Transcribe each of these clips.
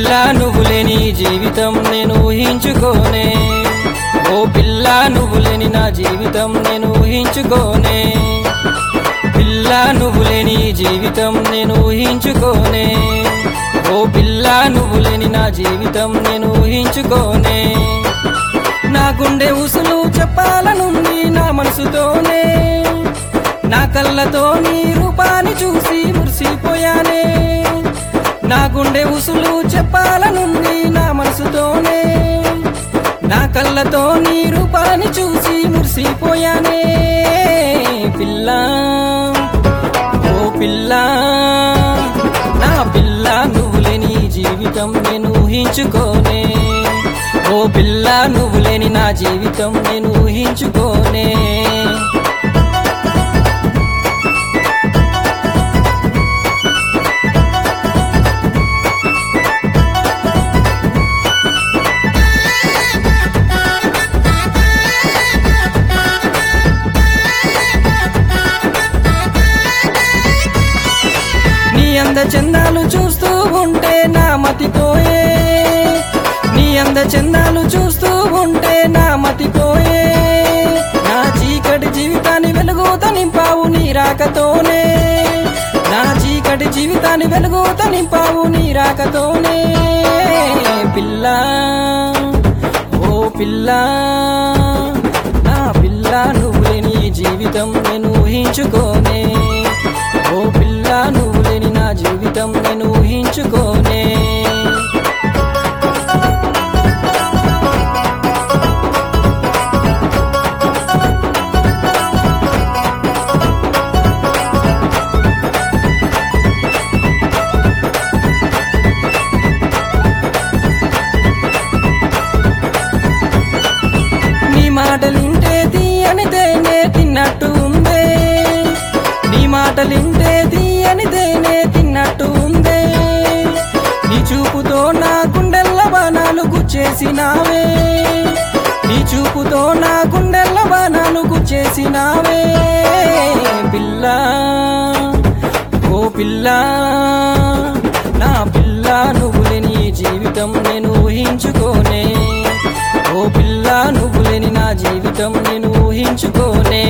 పిల్ల నువ్వు లేని జీవితం నేను ఊహించుకోనే ఓ పిల్ల నువ్వు లేని నా జీవితం నేను ఊహించుకోనే పిల్ల నువ్వు లేని జీవితం నేను ఊహించుకోనే ఓ పిల్ల నువ్వు లేని నా జీవితం నేను ఊహించుకోనే నా గుండె ఉసులు చెప్పాలనుంది నా మనసుతోనే నా కళ్ళతో నీ రూపాన్ని చూసి మురిసిపోయానే నా గుండె ఉసులు చెప్పాలనుంది నా మనసుతోనే నా కళ్ళతో నీ రూపాన్ని చూసి మురిసిపోయానే పిల్ల ఓ పిల్ల నా పిల్ల నువ్వు లేని జీవితం నేను ఊహించుకోనే ఓ పిల్ల నువ్వు లేని నా జీవితం నేను ఊహించుకోనే నీ అంద చందాలు చూస్తూ ఉంటే నా మతిపోయే నీ అంద చందాలు చూస్తూ ఉంటే నా మతిపోయే నా చీకటి జీవితాన్ని వెలుగుత నింపావు నీ రాకతోనే నా చీకటి జీవితాన్ని వెలుగుత నింపావు నీ రాకతోనే పిల్ల ఓ పిల్ల నా పిల్ల నువ్వు లేని జీవితం నేను ఊహించుకోనే ఓ పిల్ల నువ్వు లేని నా జీవితం నేను ఊహించుకోనే నీ మాటలింటే తీయని తేనే తిన్నట్టు ఉందే నీ మాటలింటే తీయని తేనే తిన్నట్టు ఉందే నీ చూపుతో నా గుండెల్ల బాణాలు గుచ్చేసినావే నీ చూపుతో నా గుండెల్ల బాణాలు గుచ్చేసినావే పిల్ల ఓ పిల్ల నా పిల్ల నువ్వు లేని జీవితం నేను ఊహించుకోనే ఓ పిల్ల నువ్వు లేని నా జీవితం నేను ఊహించుకోనే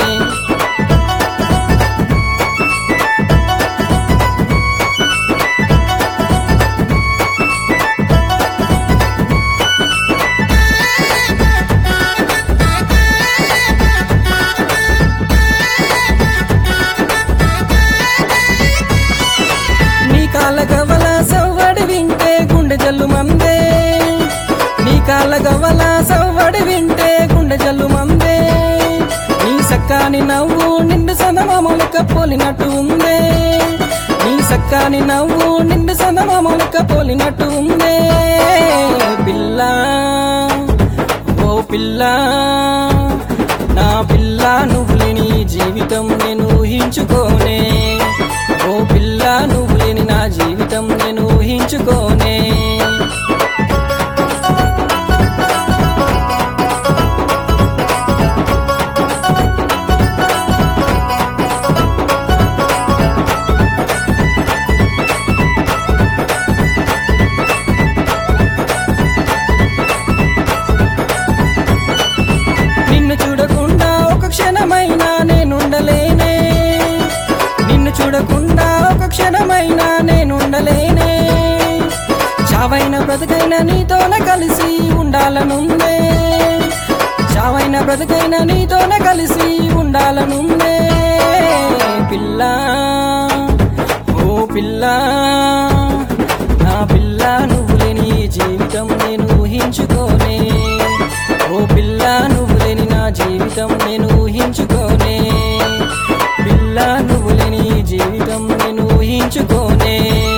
నీ కాళ్ళ గవల సవ్వడి వింటే గుండె జల్లు మందే నీ కాళ్ళ గవల సవ్వడి వింటే గుండె జల్లు మందే నీ సక్కాని నవ్వు నిండు సనమములక పోలినట్టు ఉందే నీ సక్కాని నవ్వు నిండు సనమములక పోలినట్టు ఉందే పిల్ల ఓ పిల్ల నా పిల్ల నువ్వు లేని జీవితం నేను ఊహించుకోనే ఓ పిల్ల నువ్వు లేని నా జీవితం నేను ఊహించుకోనే నిన్ను చూడకుండా ఒక క్షణమైనా నేనుండలేనే నిన్ను చూడకుండా ఒక క్షణమైనా నేనుండలేనే చావైన బ్రతుకైన నీతోన కలిసి ఉండాలనుందే చావైన బ్రతుకైన నీతోన కలిసి ఉండాలనుందే పిల్ల ఓ పిల్ల నా పిల్ల నువ్వు లేని జీవితం నేను ఊహించుకోనే ఓ పిల్ల నువ్వు లేని నా జీవితం నేను ఊహించుకోనే పిల్ల నువ్వు లేని జీవితం నేను ఊహించుకోనే